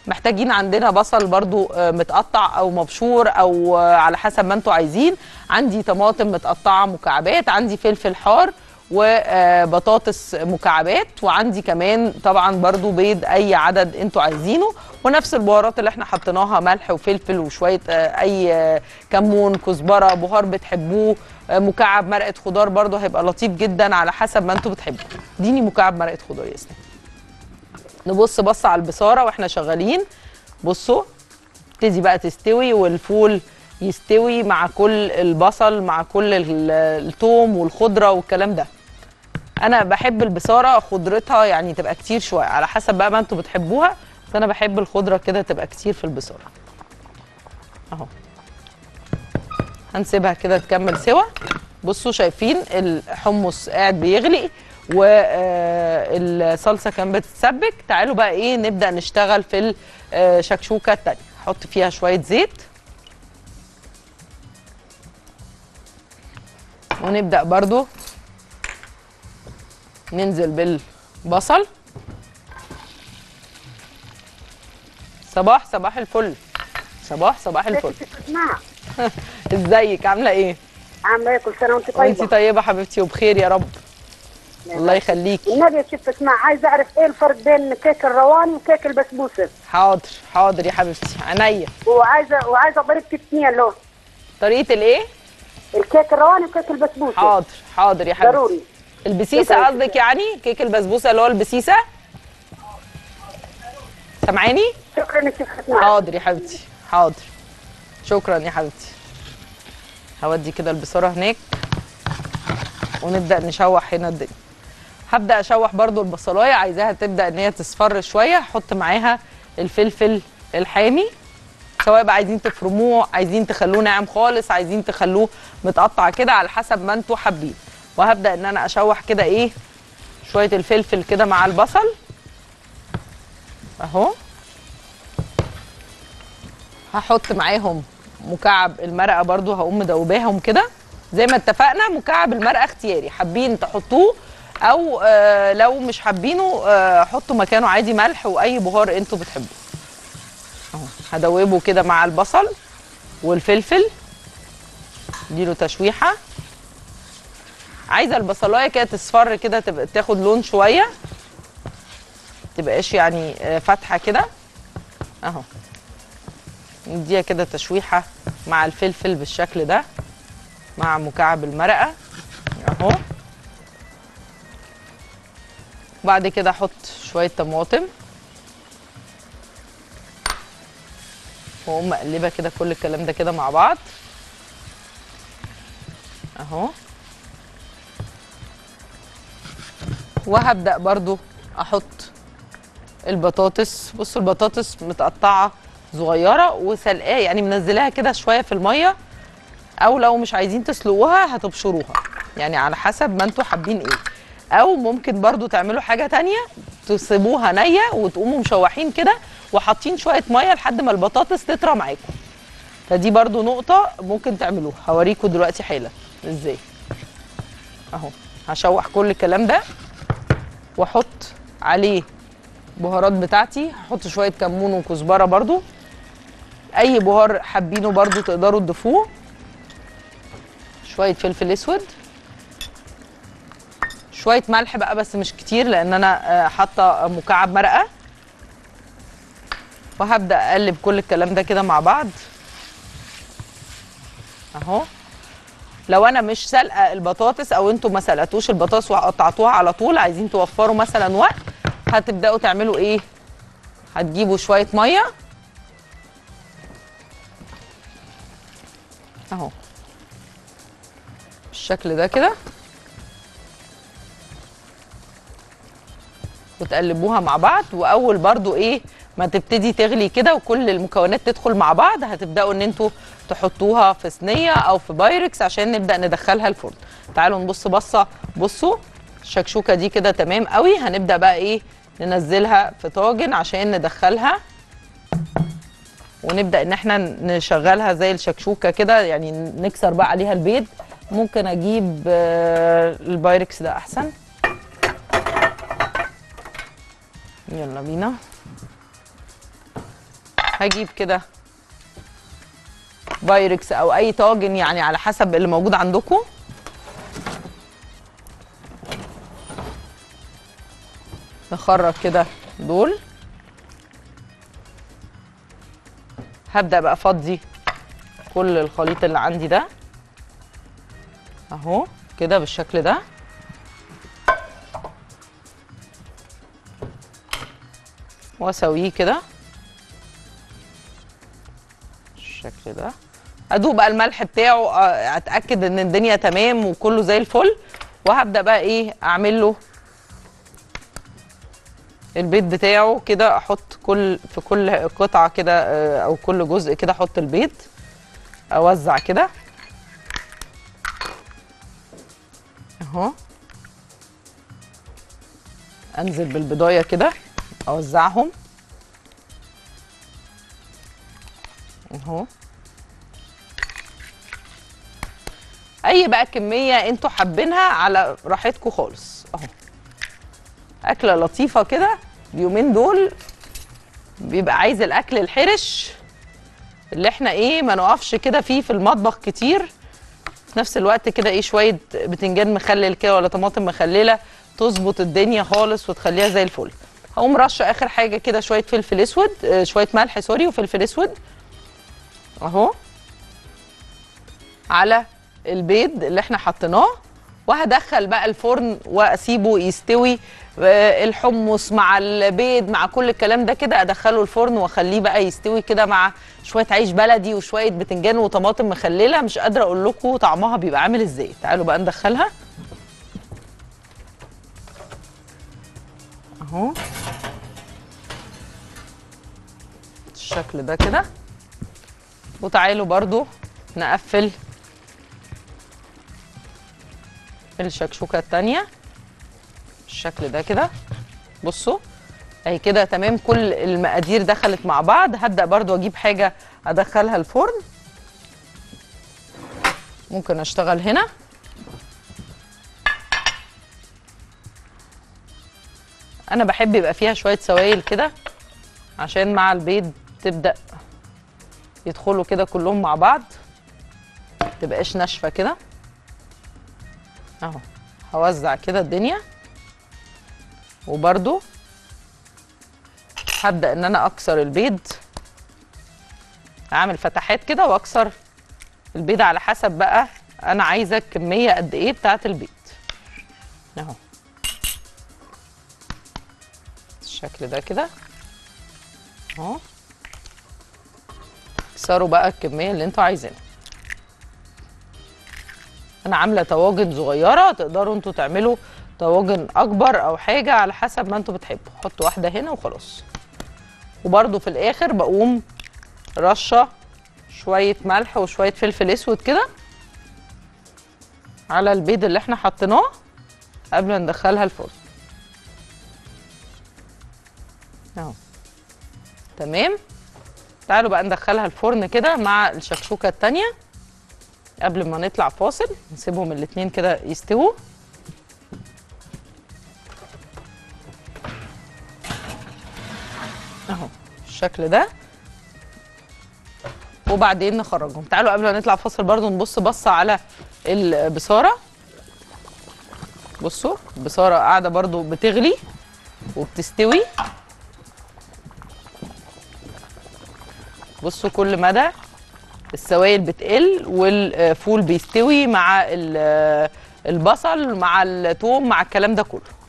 محتاجين عندنا بصل برضو آه، متقطع او مبشور او آه، على حسب ما انتوا عايزين عندي طماطم متقطعه مكعبات عندي فلفل حار وبطاطس مكعبات وعندي كمان طبعا برضو بيض اي عدد انتوا عايزينه ونفس البهارات اللي احنا حطيناها ملح وفلفل وشويه آه، اي آه، كمون كزبره بهار بتحبوه آه، مكعب مرقه خضار برضو هيبقى لطيف جدا على حسب ما انتوا بتحبوا اديني مكعب مرقه خضار يا اسلام نبص بص على البصاره واحنا شغالين بصوا تبتدي بقى تستوي والفول يستوي مع كل البصل مع كل ال- الثوم والخضره والكلام ده انا بحب البصاره خضرتها يعني تبقى كتير شويه على حسب بقى ما انتوا بتحبوها بس انا بحب الخضره كده تبقى كتير في البصاره اهو هنسيبها كده تكمل سوا بصوا شايفين الحمص قاعد بيغلي والصلصه كان بتتسبك تعالوا بقى ايه نبدا نشتغل في الشكشوكه التانيه احط فيها شويه زيت ونبدا برضو ننزل بالبصل صباح صباح الفل صباح صباح الفل نعم ازيك عامله ايه عامله ايه كل سنه وانت وانتي طيبه طيبه حبيبتي وبخير يا رب الله يخليكي النبي يا ست اسمع عايزه اعرف ايه الفرق بين كيك الرواني وكيك البسبوسه حاضر حاضر يا حبيبتي عينيا وعايزه وعايزه طريقه التسميه له طريقه الايه الكيك الرواني وكيك البسبوسه حاضر حاضر يا حبيبتي ضروري البسيسه شكراً. قصدك يعني كيك البسبوسه اللي هو البسيسه سامعاني شكرا يا ست اسمع حاضر يا حبيبتي حاضر شكرا يا حبيبتي هودي كده البصاره هناك ونبدا نشوح هنا الدنيا هبدا اشوح برضو البصلايه عايزاها تبدا ان هي تصفر شويه احط معاها الفلفل الحامي سواء بقى عايزين تفرموه عايزين تخلوه ناعم خالص عايزين تخلوه متقطع كده على حسب ما انتوا حابين وهبدا ان انا اشوح كده ايه شويه الفلفل كده مع البصل اهو هحط معاهم مكعب المرقه برضو هقوم مدوباهم كده زي ما اتفقنا مكعب المرقه اختياري حابين تحطوه او آه لو مش حابينه آه حطوا مكانه عادي ملح واي بهار انتوا بتحبوه اهو هدوبه كده مع البصل والفلفل اديله تشويحه عايزه البصلايه كده تصفر كده تبقى تاخد لون شويه تبقاش يعني آه، فاتحه كده اهو نديها كده تشويحه مع الفلفل بالشكل ده مع مكعب المرقه اهو بعد كده احط شويه طماطم واقوم مقلبه كده كل الكلام ده كده مع بعض اهو وهبدا برضو احط البطاطس بصوا البطاطس متقطعه صغيره وسلقاه يعني منزلاها كده شويه في الميه او لو مش عايزين تسلقوها هتبشروها يعني على حسب ما انتوا حابين ايه او ممكن برضو تعملوا حاجه تانية تسيبوها نيه وتقوموا مشوحين كده وحاطين شويه ميه لحد ما البطاطس تطرى معاكم فدي برضو نقطه ممكن تعملوها هوريكم دلوقتي حالا ازاي اهو هشوح كل الكلام ده واحط عليه بهارات بتاعتي هحط شويه كمون وكزبره برضو اي بهار حابينه برضو تقدروا تضيفوه شويه فلفل اسود شويه ملح بقى بس مش كتير لان انا آه، حاطه مكعب مرقه وهبدا اقلب كل الكلام ده كده مع بعض اهو لو انا مش سلقه البطاطس او انتوا ما سلقتوش البطاطس وقطعتوها على طول عايزين توفروا مثلا وقت هتبداوا تعملوا ايه هتجيبوا شويه ميه اهو بالشكل ده كده وتقلبوها مع بعض واول برضو ايه ما تبتدي تغلي كده وكل المكونات تدخل مع بعض هتبداوا ان انتوا تحطوها في صينيه او في بايركس عشان نبدا ندخلها الفرن تعالوا نبص بصه بصوا الشكشوكه دي كده تمام قوي هنبدا بقى ايه ننزلها في طاجن عشان ندخلها ونبدا ان احنا نشغلها زي الشكشوكه كده يعني نكسر بقى عليها البيض ممكن اجيب آه، البايركس ده احسن يلا بينا هجيب كده بايركس او اي طاجن يعني على حسب اللي موجود عندكم نخرج كده دول هبدأ بقى افضي كل الخليط اللي عندي ده اهو كده بالشكل ده واسويه كده بالشكل ده ادوق بقى الملح بتاعه آه، اتاكد ان الدنيا تمام وكله زي الفل وهبدا بقى ايه اعمل له البيض بتاعه كده احط كل في كل قطعه كده آه، او كل جزء كده احط البيض اوزع كده اهو انزل بالبضايه كده اوزعهم اهو اي بقى كميه انتوا حابينها على راحتكم خالص اهو اكله لطيفه كده اليومين دول بيبقى عايز الاكل الحرش اللي احنا ايه ما نقفش كده فيه في المطبخ كتير في نفس الوقت كده ايه شويه بتنجان مخلل كده ولا طماطم مخلله تظبط الدنيا خالص وتخليها زي الفل هقوم رشه اخر حاجه كده شويه فلفل اسود آه، شويه ملح سوري وفلفل اسود اهو على البيض اللي احنا حطيناه وهدخل بقى الفرن واسيبه يستوي آه، الحمص مع البيض مع كل الكلام ده كده ادخله الفرن واخليه بقى يستوي كده مع شويه عيش بلدي وشويه بتنجان وطماطم مخلله مش قادره اقول لكم طعمها بيبقى عامل ازاي تعالوا بقى ندخلها اهو الشكل ده كده وتعالوا برضو نقفل الشكشوكه التانية بالشكل ده كده بصوا اهي كده تمام كل المقادير دخلت مع بعض هبدا برضو اجيب حاجه ادخلها الفرن ممكن اشتغل هنا انا بحب يبقى فيها شويه سوائل كده عشان مع البيض تبدا يدخلوا كده كلهم مع بعض تبقاش ناشفه كده اهو هوزع كده الدنيا وبرده هبدا ان انا اكسر البيض اعمل فتحات كده واكسر البيض على حسب بقى انا عايزه الكميه قد ايه بتاعه البيض اهو الشكل ده كده اهو اكسروا بقى الكميه اللي انتوا عايزينها انا عامله طواجن صغيره تقدروا انتوا تعملوا طواجن اكبر او حاجه على حسب ما انتوا بتحبوا حطوا واحده هنا وخلاص وبرده في الاخر بقوم رشه شويه ملح وشويه فلفل اسود كده على البيض اللي احنا حطيناه قبل ما ندخلها الفرن اهو تمام تعالوا بقى ندخلها الفرن كده مع الشكشوكه التانيه قبل ما نطلع فاصل نسيبهم الاتنين كده يستووا اهو بالشكل ده وبعدين نخرجهم تعالوا قبل ما نطلع فاصل برضو نبص بصة على البصارة بصوا البصارة قاعدة برضو بتغلي وبتستوي بصوا كل مدى السوائل بتقل والفول بيستوي مع ال- البصل مع الثوم مع الكلام ده كله